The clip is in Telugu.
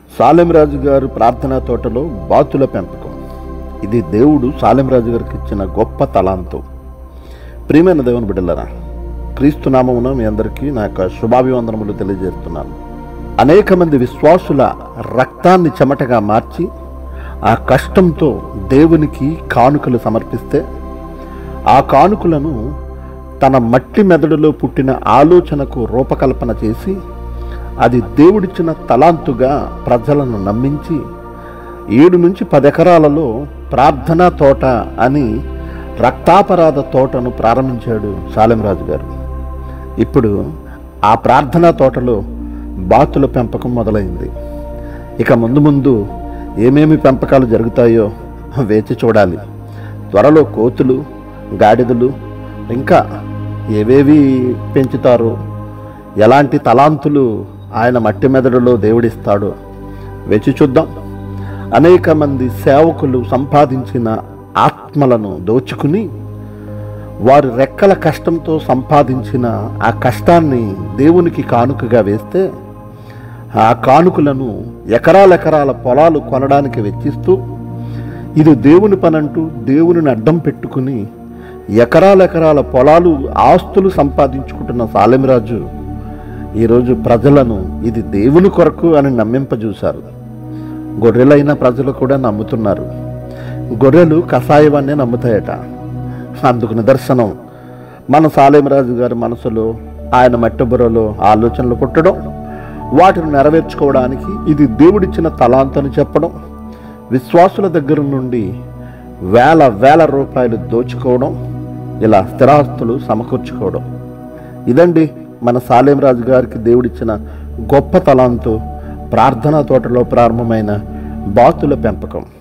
సాలెంరాజు గారు ప్రార్థనా తోటలో బాతుల పెంపకం ఇది దేవుడు సాలెంరాజు గారికి ఇచ్చిన గొప్ప తలాంతం ప్రియమైన దేవుని బిడ్డలరా క్రీస్తు నామమున మీ అందరికీ నా యొక్క శుభాభివందనములు తెలియజేస్తున్నాను అనేక మంది విశ్వాసుల రక్తాన్ని చెమటగా మార్చి ఆ కష్టంతో దేవునికి కానుకలు సమర్పిస్తే ఆ కానుకలను తన మట్టి మెదడులో పుట్టిన ఆలోచనకు రూపకల్పన చేసి అది దేవుడిచ్చిన తలాంతుగా ప్రజలను నమ్మించి ఏడు నుంచి పది ఎకరాలలో ప్రార్థనా తోట అని రక్తాపరాధ తోటను ప్రారంభించాడు సాలెంరాజు గారు ఇప్పుడు ఆ ప్రార్థనా తోటలో బాతుల పెంపకం మొదలైంది ఇక ముందు ముందు ఏమేమి పెంపకాలు జరుగుతాయో వేచి చూడాలి త్వరలో కోతులు గాడిదలు ఇంకా ఏవేవి పెంచుతారో ఎలాంటి తలాంతులు ఆయన మట్టి మెదడులో దేవుడిస్తాడో వేచి చూద్దాం అనేక మంది సేవకులు సంపాదించిన ఆత్మలను దోచుకుని వారి రెక్కల కష్టంతో సంపాదించిన ఆ కష్టాన్ని దేవునికి కానుకగా వేస్తే ఆ కానుకలను ఎకరాలెకరాల పొలాలు కొనడానికి వెచ్చిస్తూ ఇది దేవుని పనంటూ దేవునిని అడ్డం పెట్టుకుని ఎకరాలెకరాల పొలాలు ఆస్తులు సంపాదించుకుంటున్న సాలెమిరాజు ఈరోజు ప్రజలను ఇది దేవుని కొరకు అని నమ్మింపజూశారు గొర్రెలైన ప్రజలు కూడా నమ్ముతున్నారు గొర్రెలు కషాయవాన్నే నమ్ముతాయట అందుకు నిదర్శనం మన సాలేమరాజు గారి మనసులో ఆయన మట్టబుర్రలో ఆలోచనలు పుట్టడం వాటిని నెరవేర్చుకోవడానికి ఇది దేవుడిచ్చిన తలాంతని చెప్పడం విశ్వాసుల దగ్గర నుండి వేల వేల రూపాయలు దోచుకోవడం ఇలా స్థిరాస్తులు సమకూర్చుకోవడం ఇదండి మన సాలేమరాజు గారికి దేవుడిచ్చిన గొప్ప తలాంతో ప్రార్థనా తోటలో ప్రారంభమైన బాతుల పెంపకం